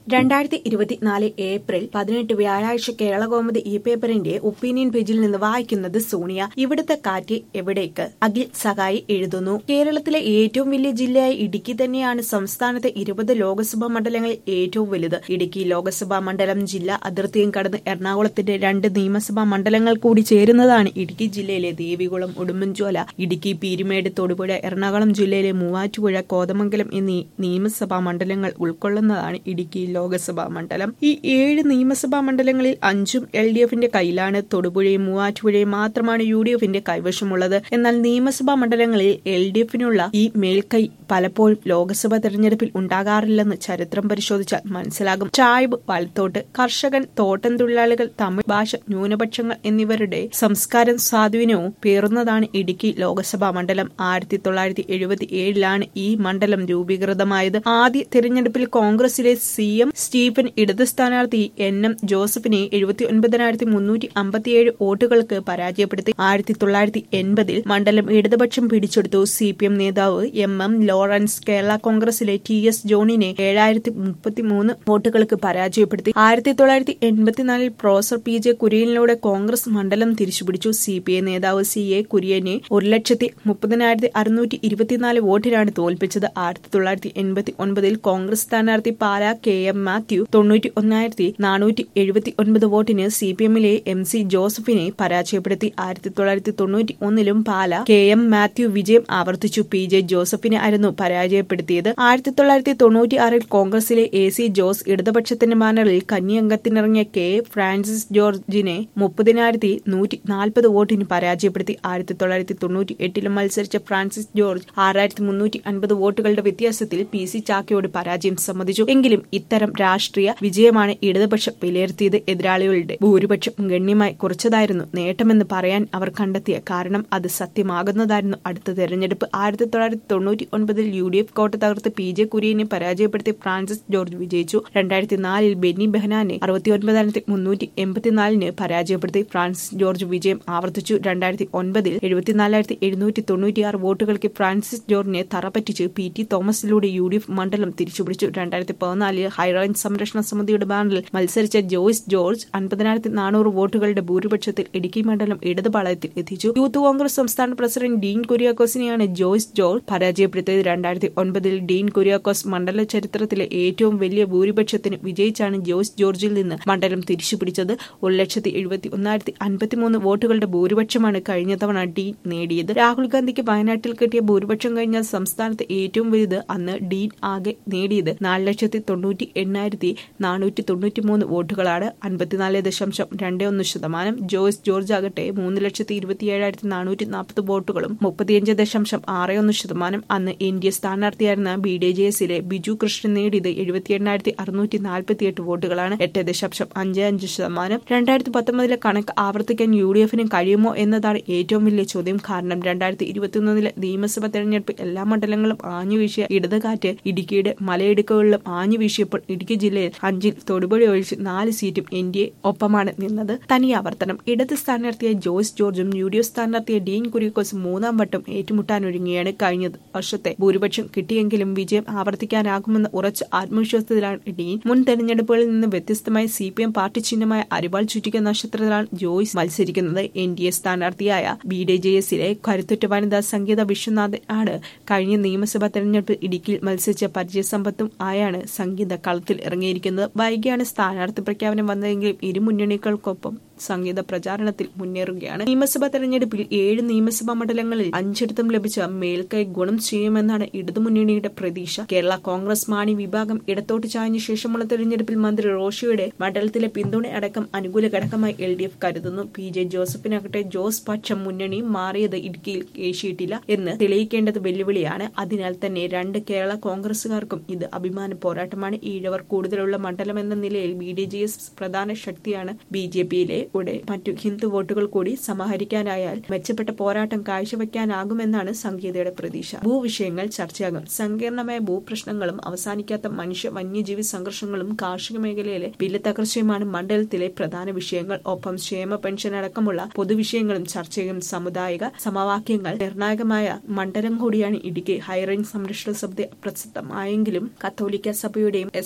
രണ്ടായിരത്തി ഇരുപത്തിനാല് ഏപ്രിൽ പതിനെട്ട് വ്യാഴാഴ്ച കേരളകൗമുദി ഈ പേപ്പറിന്റെ ഒപ്പീനിയൻ പേജിൽ നിന്ന് വായിക്കുന്നത് സോണിയ ഇവിടുത്തെ കാറ്റ് എവിടേക്ക് അഖിൽ സഹായി എഴുതുന്നു കേരളത്തിലെ ഏറ്റവും വലിയ ജില്ലയായ ഇടുക്കി തന്നെയാണ് സംസ്ഥാനത്തെ ഇരുപത് ലോക്സഭാ മണ്ഡലങ്ങളിൽ ഏറ്റവും വലുത് ഇടുക്കി ലോക്സഭാ മണ്ഡലം ജില്ലാ അതിർത്തിയും കടന്ന് എറണാകുളത്തിന്റെ രണ്ട് നിയമസഭാ മണ്ഡലങ്ങൾ കൂടി ചേരുന്നതാണ് ഇടുക്കി ജില്ലയിലെ ദേവികുളം ഉടുമ്പൻചോല ഇടുക്കി പീരുമേട് തൊടുപുഴ എറണാകുളം ജില്ലയിലെ മൂവാറ്റുപുഴ കോതമംഗലം എന്നീ നിയമസഭാ മണ്ഡലങ്ങൾ ഉൾക്കൊള്ളുന്നതാണ് ഇടുക്കി ലോക്സഭാ മണ്ഡലം ഈ ഏഴ് നിയമസഭാ മണ്ഡലങ്ങളിൽ അഞ്ചും എൽ ഡി എഫിന്റെ കയ്യിലാണ് തൊടുപുഴയും മൂവാറ്റുപുഴയും മാത്രമാണ് യു ഡി എഫിന്റെ കൈവശമുള്ളത് എന്നാൽ നിയമസഭാ മണ്ഡലങ്ങളിൽ എൽ ഡി എഫിനുള്ള ഈ മേൽക്കൈ പലപ്പോഴും ലോക്സഭാ തെരഞ്ഞെടുപ്പിൽ ഉണ്ടാകാറില്ലെന്ന് ചരിത്രം പരിശോധിച്ചാൽ മനസ്സിലാകും ട്രൈബ് വലത്തോട്ട് കർഷകൻ തോട്ടം തൊഴിലാളികൾ തമിഴ് ഭാഷ ന്യൂനപക്ഷങ്ങൾ എന്നിവരുടെ സംസ്കാരം സ്വാധീനവും പേറുന്നതാണ് ഇടുക്കി ലോക്സഭാ മണ്ഡലം ആയിരത്തി തൊള്ളായിരത്തി എഴുപത്തി ഏഴിലാണ് ഈ മണ്ഡലം രൂപീകൃതമായത് ആദ്യ തെരഞ്ഞെടുപ്പിൽ കോൺഗ്രസിലെ സി എം സ്റ്റീഫൻ ഇടത് സ്ഥാനാർത്ഥി എൻ എം ജോസഫിനെ എഴുപത്തി ഒൻപതിനായിരത്തി മുന്നൂറ്റി അമ്പത്തിയേഴ് വോട്ടുകൾക്ക് പരാജയപ്പെടുത്തി ആയിരത്തി തൊള്ളായിരത്തി എൺപതിൽ മണ്ഡലം ഇടതുപക്ഷം പിടിച്ചെടുത്തു സി പി എം നേതാവ് എം എം ലോറൻസ് കേരള കോൺഗ്രസിലെ ടി എസ് ജോണിനെ ഏഴായിരത്തി മുപ്പത്തിമൂന്ന് വോട്ടുകൾക്ക് പരാജയപ്പെടുത്തി ആയിരത്തി തൊള്ളായിരത്തി എൺപത്തിനാലിൽ പ്രൊഫസർ പി ജെ കുര്യനിലൂടെ കോൺഗ്രസ് മണ്ഡലം തിരിച്ചുപിടിച്ചു സി പി ഐ നേതാവ് സി എ കുര്യനെ ഒരു ലക്ഷത്തി മുപ്പതിനായിരത്തി അറുന്നൂറ്റി ഇരുപത്തിനാല് വോട്ടിനാണ് തോൽപ്പിച്ചത് ആയിരത്തി തൊള്ളായിരത്തി എൺപത്തി ഒൻപതിൽ കോൺഗ്രസ് സ്ഥാനാർത്ഥി പാല കെ എം മാത്യു തൊണ്ണൂറ്റി ഒന്നായിരത്തി നാനൂറ്റി എഴുപത്തി ഒൻപത് വോട്ടിന് സി പി എമ്മിലെ എം സി ജോസഫിനെ പരാജയപ്പെടുത്തി ആയിരത്തി തൊള്ളായിരത്തി തൊണ്ണൂറ്റി ഒന്നിലും പാല കെ എം മാത്യു വിജയം ആവർത്തിച്ചു പി ജെ ജോസഫിനെ ആയിരുന്നു പരാജയപ്പെടുത്തിയത് ആയിരത്തി തൊള്ളായിരത്തി തൊണ്ണൂറ്റി ആറിൽ കോൺഗ്രസിലെ എ സി ജോസ് ഇടതുപക്ഷത്തിന്റെ ബാനറിൽ കന്നിയംഗത്തിനിറങ്ങിയ കെ ഫ്രാൻസിസ് ജോർജിനെ മുപ്പതിനായിരത്തി നൂറ്റി നാൽപ്പത് വോട്ടിന് പരാജയപ്പെടുത്തി ആയിരത്തി തൊള്ളായിരത്തി തൊണ്ണൂറ്റി എട്ടിലും മത്സരിച്ച ഫ്രാൻസിസ് ജോർജ് ആറായിരത്തി മുന്നൂറ്റി അൻപത് വോട്ടുകളുടെ വ്യത്യാസത്തിൽ പി സി ചാക്കയോട് പരാജയം സമ്മതിച്ചു എങ്കിലും ഇത്തരം രാഷ്ട്രീയ വിജയമാണ് ഇടതുപക്ഷം വിലയിരുത്തിയത് എതിരാളികളുടെ ഭൂരിപക്ഷം ഗണ്യമായി കുറച്ചതായിരുന്നു നേട്ടമെന്ന് പറയാൻ അവർ കണ്ടെത്തിയ കാരണം അത് സത്യമാകുന്നതായിരുന്നു അടുത്ത തെരഞ്ഞെടുപ്പ് ആയിരത്തി തൊള്ളായിരത്തി തൊണ്ണൂറ്റി ഒൻപതിൽ യു ഡി എഫ് കോട്ട തകർത്ത് പി ജെ കുര്യനെ പരാജയപ്പെടുത്തി ഫ്രാൻസിസ് ജോർജ് വിജയിച്ചു രണ്ടായിരത്തി നാലിൽ ബെന്നി ബെഹനാനെ അറുപത്തിയൊൻപതിനായിരത്തി മുന്നൂറ്റി എൺപത്തിനാലിന് പരാജയപ്പെടുത്തി ഫ്രാൻസിസ് ജോർജ് വിജയം ആവർത്തിച്ചു രണ്ടായിരത്തി ഒൻപതിൽ എഴുപത്തിനാലായിരത്തി എഴുന്നൂറ്റി തൊണ്ണൂറ്റിയാറ് വോട്ടുകൾക്ക് ഫ്രാൻസിസ് ജോർജിനെ തറപ്പറ്റിച്ച് പി ടി തോമസിലൂടെ യു ഡി എഫ് മണ്ഡലം തിരിച്ചുപിടിച്ചു രണ്ടായിരത്തി പതിനാലിൽ ഹൈറേഞ്ച് സംരക്ഷണ സമിതിയുടെ ബാനറിൽ മത്സരിച്ച ജോയ്സ് ജോർജ് അൻപതിനായിരത്തി നാനൂറ് വോട്ടുകളുടെ ഭൂരിപക്ഷത്തിൽ ഇടുക്കി മണ്ഡലം ഇടതുപാളയത്തിൽ എത്തിച്ചു യൂത്ത് കോൺഗ്രസ് സംസ്ഥാന പ്രസിഡന്റ് ഡീൻ കുര്യാക്കോസിനെയാണ് ജോയ്സ് ജോർജ് പരാജയപ്പെടുത്തിയത് രണ്ടായിരത്തി ഒൻപതിൽ ഡീൻ കുര്യാക്കോസ് മണ്ഡല ചരിത്രത്തിലെ ഏറ്റവും വലിയ ഭൂരിപക്ഷത്തിന് വിജയിച്ചാണ് ജോയ്സ് ജോർജിൽ നിന്ന് മണ്ഡലം തിരിച്ചുപിടിച്ചത് ഒരു ലക്ഷത്തി എഴുപത്തി ഒന്നായിരത്തി അൻപത്തിമൂന്ന് വോട്ടുകളുടെ ഭൂരിപക്ഷമാണ് കഴിഞ്ഞ തവണ ഡീൻ നേടിയത് രാഹുൽ ഗാന്ധിക്ക് വയനാട്ടിൽ കിട്ടിയ ഭൂരിപക്ഷം കഴിഞ്ഞാൽ സംസ്ഥാനത്ത് ഏറ്റവും വലുത് അന്ന് ഡീൻ ആകെ നേടിയത് നാല് ലക്ഷത്തി തൊണ്ണൂറ്റി എണ്ണായിരത്തി നാനൂറ്റി തൊണ്ണൂറ്റി മൂന്ന് വോട്ടുകളാണ് അൻപത്തിനാല് ദശാംശം രണ്ട് ഒന്ന് ശതമാനം ജോയ്സ് ജോർജ് ആകട്ടെ മൂന്ന് ലക്ഷത്തി ഇരുപത്തി ഏഴായിരത്തി നാനൂറ്റി നാൽപ്പത് വോട്ടുകളും മുപ്പത്തിയഞ്ച് ദശാംശം ആറ് ഒന്ന് ശതമാനം അന്ന് എൻ ഡി എ സ്ഥാനാർത്ഥിയായിരുന്ന ബി ഡി ജെ എസിലെ ബിജു കൃഷ്ണൻ നേടിയത് എഴുപത്തി എണ്ണായിരത്തി അറുന്നൂറ്റി നാൽപ്പത്തി എട്ട് വോട്ടുകളാണ് എട്ട് ദശാംശം അഞ്ച് അഞ്ച് ശതമാനം രണ്ടായിരത്തി പത്തൊമ്പതിലെ കണക്ക് ആവർത്തിക്കാൻ യു ഡി എഫിന് കഴിയുമോ എന്നതാണ് ഏറ്റവും വലിയ ചോദ്യം കാരണം രണ്ടായിരത്തി ഇരുപത്തിയൊന്നിലെ നിയമസഭാ തെരഞ്ഞെടുപ്പ് എല്ലാ മണ്ഡലങ്ങളും ആഞ്ഞു വീശിയ ഇടതുകാറ്റ് ഇടുക്കിയുടെ മലയിടുക്കുകളിലും ആഞ്ഞു വീശിയപ്പോൾ ഇടുക്കി ജില്ലയിൽ അഞ്ചിൽ തൊടുപുഴ ഒഴിച്ച് നാല് സീറ്റും എൻ ഡി എ ഒപ്പമാണ് നിന്നത് തനിയാവർത്തനം ഇടത് സ്ഥാനാർത്ഥിയായ ജോയ്സ് ജോർജും യു ഡി എഫ് സ്ഥാനാർത്ഥിയായ ഡീൻ കുര്യാക്കോസും മൂന്നാം വട്ടം ഏറ്റുമുട്ടാനൊരുങ്ങിയാണ് കഴിഞ്ഞ വർഷത്തെ ഭൂരിപക്ഷം കിട്ടിയെങ്കിലും വിജയം ആവർത്തിക്കാനാകുമെന്ന ഉറച്ച ആത്മവിശ്വാസത്തിലാണ് ഡീൻ മുൻ തെരഞ്ഞെടുപ്പുകളിൽ നിന്ന് വ്യത്യസ്തമായി സി പി എം പാർട്ടി ചിഹ്നമായ അരിവാൾ ചുറ്റിക നക്ഷത്രത്തിലാണ് ജോയ്സ് മത്സരിക്കുന്നത് എൻ ഡി എ സ്ഥാനാർത്ഥിയായ ബി ഡി ജെ എസിലെ കരുത്തുറ്റ വനിതാ സംഗീത വിശ്വനാഥൻ ആണ് കഴിഞ്ഞ നിയമസഭാ തെരഞ്ഞെടുപ്പിൽ ഇടുക്കിയിൽ മത്സരിച്ച പരിചയസമ്പത്തും ആയാണ് സംഗീത കളത്തിൽ ഇറങ്ങിയിരിക്കുന്നത് വൈകിയാണ് സ്ഥാനാർത്ഥി പ്രഖ്യാപനം വന്നതെങ്കിലും ഇരു മുന്നണികൾക്കൊപ്പം സംഗീത പ്രചാരണത്തിൽ മുന്നേറുകയാണ് നിയമസഭാ തെരഞ്ഞെടുപ്പിൽ ഏഴ് നിയമസഭാ മണ്ഡലങ്ങളിൽ അഞ്ചിടത്തും ലഭിച്ച മേൽക്കൈ ഗുണം ചെയ്യുമെന്നാണ് ഇടതുമുന്നണിയുടെ പ്രതീക്ഷ കേരള കോൺഗ്രസ് മാണി വിഭാഗം ഇടത്തോട്ട് ചായഞ്ഞ ശേഷമുള്ള തെരഞ്ഞെടുപ്പിൽ മന്ത്രി റോഷിയുടെ മണ്ഡലത്തിലെ പിന്തുണ അടക്കം അനുകൂല ഘടകമായി എൽ ഡി എഫ് കരുതുന്നു പി ജെ ജോസഫിനാകട്ടെ ജോസ് പക്ഷം മുന്നണി മാറിയത് ഇടുക്കിയിൽ ഏശിയിട്ടില്ല എന്ന് തെളിയിക്കേണ്ടത് വെല്ലുവിളിയാണ് അതിനാൽ തന്നെ രണ്ട് കേരള കോൺഗ്രസുകാർക്കും ഇത് അഭിമാന പോരാട്ടമാണ് ഈഴവർ കൂടുതലുള്ള മണ്ഡലം എന്ന നിലയിൽ ബി ഡി ജെ എസ് പ്രധാന ശക്തിയാണ് ബി ജെ പിയിലെ ഉടെ മറ്റു ഹിന്ദു വോട്ടുകൾ കൂടി സമാഹരിക്കാനായാൽ മെച്ചപ്പെട്ട പോരാട്ടം കാഴ്ചവെക്കാനാകുമെന്നാണ് സംഗീതയുടെ പ്രതീക്ഷ ഭൂവിഷയങ്ങൾ ചർച്ചയാകും സങ്കീർണമായ ഭൂപ്രശ്നങ്ങളും അവസാനിക്കാത്ത മനുഷ്യ വന്യജീവി സംഘർഷങ്ങളും കാർഷിക മേഖലയിലെ വിലത്തകർച്ചയുമാണ് മണ്ഡലത്തിലെ പ്രധാന വിഷയങ്ങൾ ഒപ്പം ക്ഷേമ പെൻഷൻ അടക്കമുള്ള പൊതുവിഷയങ്ങളും ചർച്ചയും സാമുദായിക സമവാക്യങ്ങൾ നിർണായകമായ മണ്ഡലം കൂടിയാണ് ഇടുക്കി ഹൈറേഞ്ച് സംരക്ഷണ സമിതി പ്രസിദ്ധമായെങ്കിലും കത്തോലിക്ക സഭയുടെയും S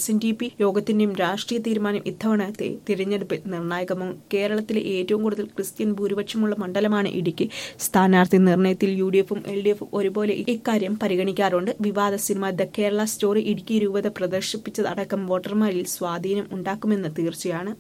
S N D P യോഗത്തിന്റെയും രാഷ്ട്രീയ തീരുമാനം ഇത്തവണത്തെ തിരഞ്ഞെടുപ്പിൽ നിർണായകമാകും കേരളത്തിലെ ഏറ്റവും കൂടുതൽ ക്രിസ്ത്യൻ ഭൂരിപക്ഷമുള്ള മണ്ഡലമാണ് ഇടുക്കി സ്ഥാനാർത്ഥി നിർണയത്തിൽ യു ഡി എഫും എൽ ഡി എഫും ഒരുപോലെ ഇക്കാര്യം പരിഗണിക്കാറുണ്ട് വിവാദ cinema the Kerala story Idukki രൂപത പ്രദർശിപ്പിച്ചതടക്കം വോട്ടർമാരിൽ സ്വാധീനം ഉണ്ടാക്കുമെന്ന് തീർച്ചയാണ്